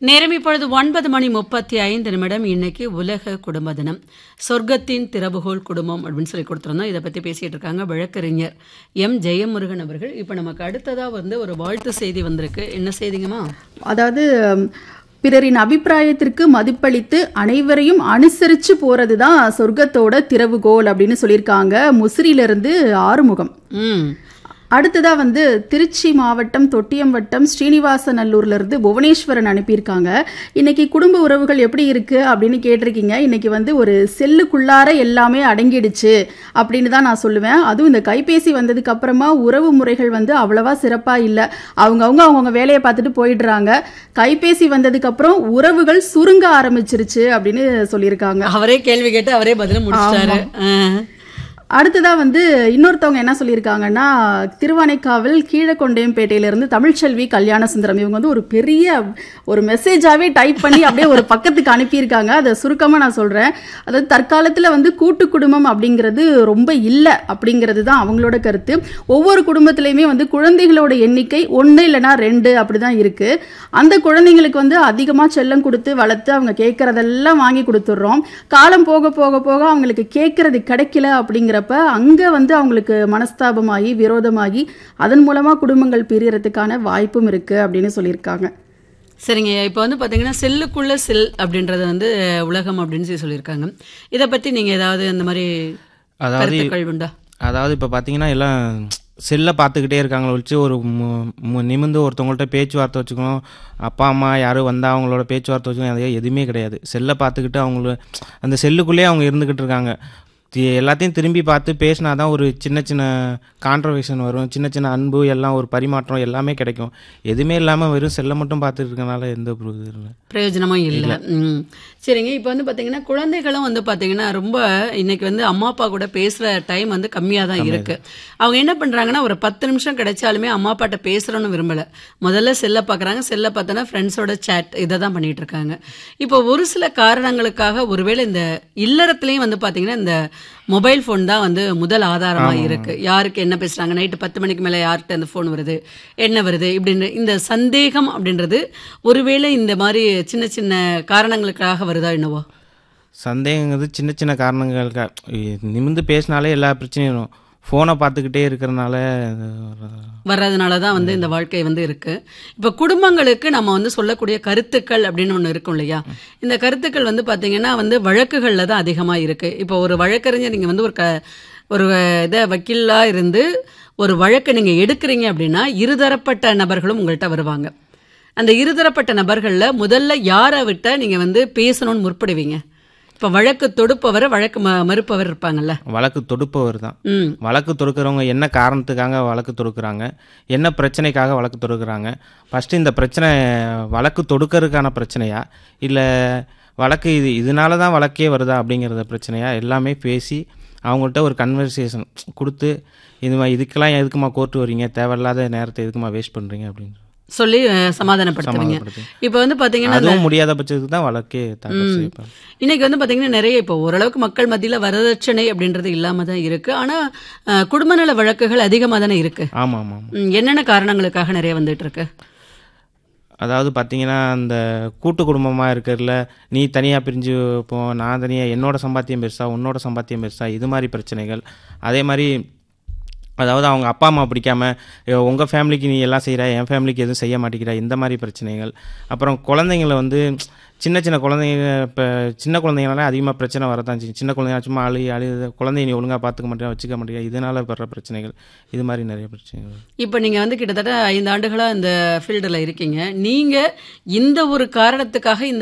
நேரம் இப்பொழுது ஒன்பது மணி முப்பத்தி ஐந்து நிமிடம் இன்னைக்கு உலக குடும்ப தினம் சொர்க்கத்தின் திறவுகோல் குடும்பம் அப்படின்னு சொல்லி கொடுத்துருந்தோம் இதை பற்றி பேசிட்டு இருக்காங்க வழக்கறிஞர் எம் ஜெயமுருகன் அவர்கள் இப்போ நமக்கு அடுத்ததா வந்து ஒரு வாழ்த்து செய்தி வந்திருக்கு என்ன செய்திங்கம்மா அதாவது ம், பிறரின் அபிப்பிராயத்திற்கு மதிப்பளித்து அனைவரையும் அனுசரிச்சு போறது தான் சொர்க்கத்தோட திறவுகோல் அப்படின்னு சொல்லியிருக்காங்க முசிறியிலிருந்து ஆறுமுகம் ம் அடுத்ததா வந்து திருச்சி மாவட்டம் தொட்டியம் வட்டம் ஸ்ரீனிவாசநல்லூர்ல இருந்து புவனேஸ்வரன் அனுப்பியிருக்காங்க இன்னைக்கு குடும்ப உறவுகள் எப்படி இருக்கு அப்படின்னு கேட்டிருக்கீங்க இன்னைக்கு வந்து ஒரு செல்லுக்குள்ளார எல்லாமே அடங்கிடுச்சு அப்படின்னு தான் நான் சொல்லுவேன் அதுவும் இந்த கைபேசி வந்ததுக்கு அப்புறமா உறவு முறைகள் வந்து அவ்வளவா சிறப்பா இல்லை அவங்கவுங்க அவங்கவுங்க வேலையை பார்த்துட்டு போயிடுறாங்க கைபேசி வந்ததுக்கு அப்புறம் உறவுகள் சுருங்க ஆரம்பிச்சிருச்சு அப்படின்னு சொல்லியிருக்காங்க அவரே கேள்வி கேட்டு அவரே பதில் முடிச்சிட்டாரு ஆ. அடுத்ததா வந்து இன்னொருத்தவங்க என்ன சொல்லியிருக்காங்கன்னா திருவானைக்காவல் கீழக்கொண்டையம்பேட்டையிலிருந்து தமிழ்ச்செல்வி கல்யாண சுந்தரம் இவங்க வந்து ஒரு பெரிய ஒரு மெசேஜாவே டைப் பண்ணி அப்படியே ஒரு பக்கத்துக்கு அனுப்பியிருக்காங்க அதை சுருக்கமா நான் சொல்றேன் அதாவது தற்காலத்துல வந்து கூட்டு குடும்பம் அப்படிங்கிறது ரொம்ப இல்லை அப்படிங்கிறது தான் அவங்களோட கருத்து ஒவ்வொரு குடும்பத்திலையுமே வந்து குழந்தைகளோட எண்ணிக்கை ஒன்று இல்லைன்னா ரெண்டு அப்படிதான் இருக்கு அந்த குழந்தைங்களுக்கு வந்து அதிகமா செல்லம் கொடுத்து வளர்த்து அவங்க கேட்கறதெல்லாம் வாங்கி கொடுத்துட்றோம் காலம் போக போக போக அவங்களுக்கு கேட்கறது கிடைக்கல அப்படிங்கிறப்ப அங்க வந்து அவங்களுக்கு மனஸ்தாபமாகி விரோதமாகி அதன் மூலமா குடும்பங்கள் பிரியறதுக்கான வாய்ப்பும் இருக்கு அப்படின்னு சொல்லியிருக்காங்க சரிங்க இப்போ வந்து பார்த்தீங்கன்னா செல்லுக்குள்ள செல் அப்படின்றது வந்து உலகம் அப்படின்னு சொல்லி சொல்லியிருக்காங்க இதை பற்றி நீங்கள் ஏதாவது அந்த மாதிரி அதாவது கருத்துக்கள் உண்டா அதாவது இப்போ பார்த்தீங்கன்னா எல்லாம் செல்லை பார்த்துக்கிட்டே இருக்காங்களே ஒழிச்சு ஒரு மு- மு- நிமிர்ந்து ஒருத்தவங்கள்ட்ட பேச்சுவார்த்தை வச்சுக்கணும் அப்பா அம்மா யாரும் வந்தால் அவங்களோட பேச்சுவார்த்தை வச்சுக்கணும் அது எதுவுமே கிடையாது செல்லை பார்த்துக்கிட்டு அவங்கள அந்த செல்லுக்குள்ளேயே அவங்க இருந்துக்கிட்டு இருக்காங்க தி- எல்லாத்தையும் திரும்பி பார்த்து பேசினா தான் ஒரு சின்ன சின்ன கான்ட்ரவர்ஷன் வரும் சின்ன சின்ன அன்பு எல்லாம் ஒரு பரிமாற்றம் எல்லாமே கிடைக்கும் எதுவுமே இல்லாமல் வெறும் செல்லை மட்டும் பார்த்துட்டு இருக்கனால எந்த ஒரு இது இல்லை பிரயோஜனமும் இல்லை ம் சரிங்க இப்போ வந்து பார்த்தீங்கன்னா குழந்தைகளும் வந்து பார்த்தீங்கன்னா ரொம்ப இன்னைக்கு வந்து அம்மா அப்பா கூட பேசுகிற டைம் வந்து கம்மியாக தான் இருக்கு அவங்க என்ன பண்ணுறாங்கன்னா ஒரு பத்து நிமிஷம் கிடைச்சாலுமே அம்மா அப்பாட்ட பேசுகிறோன்னு விரும்பலை முதல்ல செல்லை பார்க்குறாங்க செல்லை பார்த்தோன்னா ஃப்ரெண்ட்ஸோட சேட் இதை தான் பண்ணிட்டு இருக்காங்க இப்போ ஒரு சில காரணங்களுக்காக ஒருவேளை இந்த இல்லறத்துலேயும் வந்து பார்த்தீங்கன்னா இந்த மொபைல் ஃபோன் தான் வந்து முதல் ஆதாரமாக இருக்கு யாருக்கு என்ன பேசுறாங்க நைட்டு பத்து மணிக்கு மேலே யார்கிட்ட அந்த ஃபோன் வருது என்ன வருது இப்படின்ற இந்த சந்தேகம் அப்படின்றது ஒருவேளை இந்த மாதிரி சின்ன சின்ன காரணங்களுக்காக வருதா என்னவோ சந்தேகங்கிறது சின்ன சின்ன காரணங்களுக்கா நிமிர்ந்து பேசினாலே எல்லா பிரச்சனையும் வரும் ஃபோனை பார்த்துக்கிட்டே இருக்கிறனால இது வர்றது. வர்றதுனால தான் வந்து இந்த வாழ்க்கை வந்து இருக்கு இப்போ குடும்பங்களுக்கு நம்ம வந்து சொல்லக்கூடிய கருத்துக்கள் அப்படின்னு ஒன்று இருக்கும் இல்லையா இந்த கருத்துக்கள் வந்து பார்த்தீங்கன்னா வந்து வழக்குகளில் தான் அதிகமாக இருக்கு இப்போ ஒரு வழக்கறிஞர் நீங்கள் வந்து ஒரு க ஒரு இதை வக்கீலாக இருந்து ஒரு வழக்கை நீங்கள் எடுக்கிறீங்க அப்படின்னா இருதரப்பட்ட நபர்களும் உங்கள்கிட்ட வருவாங்க அந்த இருதரப்பட்ட நபர்களில் முதல்ல யாரை விட்ட நீங்கள் வந்து பேசணும்னு முற்படுவீங்க இப்போ வழக்கு தொடுப்பவர் வழக்கு ம மறுப்பவர் இருப்பாங்கல்ல வழக்கு தொடுப்பவர் தான் ம் வழக்கு தொடுக்கிறவங்க என்ன காரணத்துக்காக வழக்கு தொடுக்கிறாங்க என்ன பிரச்சனைக்காக வழக்கு தொடுக்கிறாங்க ஃபஸ்ட்டு இந்த பிரச்சனை வழக்கு தொடுக்கறதுக்கான பிரச்சனையா இல்லை வழக்கு இது இதனால தான் வழக்கே வருதா அப்படிங்கிறத பிரச்சனையா எல்லாமே பேசி அவங்கள்ட்ட ஒரு கன்வர்சேஷன் கொடுத்து இது மாதிரி இதுக்கெல்லாம் எதுக்குமா கோர்ட்டு வரீங்க தேவையில்லாத நேரத்தை எதுக்குமா வேஸ்ட் பண்ணுறீங்க அப்படின்னு சொல்லி அஹ், சமாதானப்படுத்துவீங்க சமாதானப்படுத்து. இப்போ வந்து பார்த்தீங்கன்னா அதுவும் முடியாத பட்சத்துக்கு தான் வழக்கே தாக்கல் செய்யப்படும் இன்னைக்கு வந்து பாத்தீங்கன்னா நிறைய இப்போ ஓரளவுக்கு மக்கள் மத்தியில வரதட்சணை அப்படின்றது இல்லாம தான் இருக்கு ஆனா அஹ், குடும்ப நல வழக்குகள் அதிகமா தானே இருக்கு ஆமாம் ஆமாம் ம், என்னென்ன காரணங்களுக்காக நிறைய வந்துட்டு இருக்கு அதாவது பார்த்தீங்கன்னா அந்த கூட்டு குடும்பமாக இருக்கிறதுல நீ தனியாக பிரிஞ்சு போ நான் தனியாக என்னோட சம்பாத்தியம் பெருசா உன்னோட சம்பாத்தியம் பெருசா இது மாதிரி பிரச்சனைகள் அதே மாதிரி அதாவது அவங்க அப்பா அம்மா பிடிக்காம உங்கள் ஃபேமிலிக்கு நீ எல்லாம் செய்கிற என் ஃபேமிலிக்கு எதுவும் செய்ய மாட்டேங்கிற இந்த மாதிரி பிரச்சனைகள் அப்புறம் குழந்தைங்கள வந்து சின்ன சின்ன குழந்தைங்க இப்போ சின்ன குழந்தைங்களால அதிகமாக பிரச்சனை வரதான் செய்யும் சின்ன குழந்தைங்க சும்மா அழு அழு குழந்தைய நீ ஒழுங்காக பார்த்துக்க மாட்டேன் வச்சுக்க மாட்டேங்க இதனால் வர்ற பிரச்சனைகள் இது மாதிரி நிறைய பிரச்சனைகள் இப்போ நீங்க வந்து கிட்டத்தட்ட ஐந்து ஆண்டுகளா இந்த ஃபீல்டில் இருக்கீங்க நீங்க இந்த ஒரு காரணத்துக்காக இந்த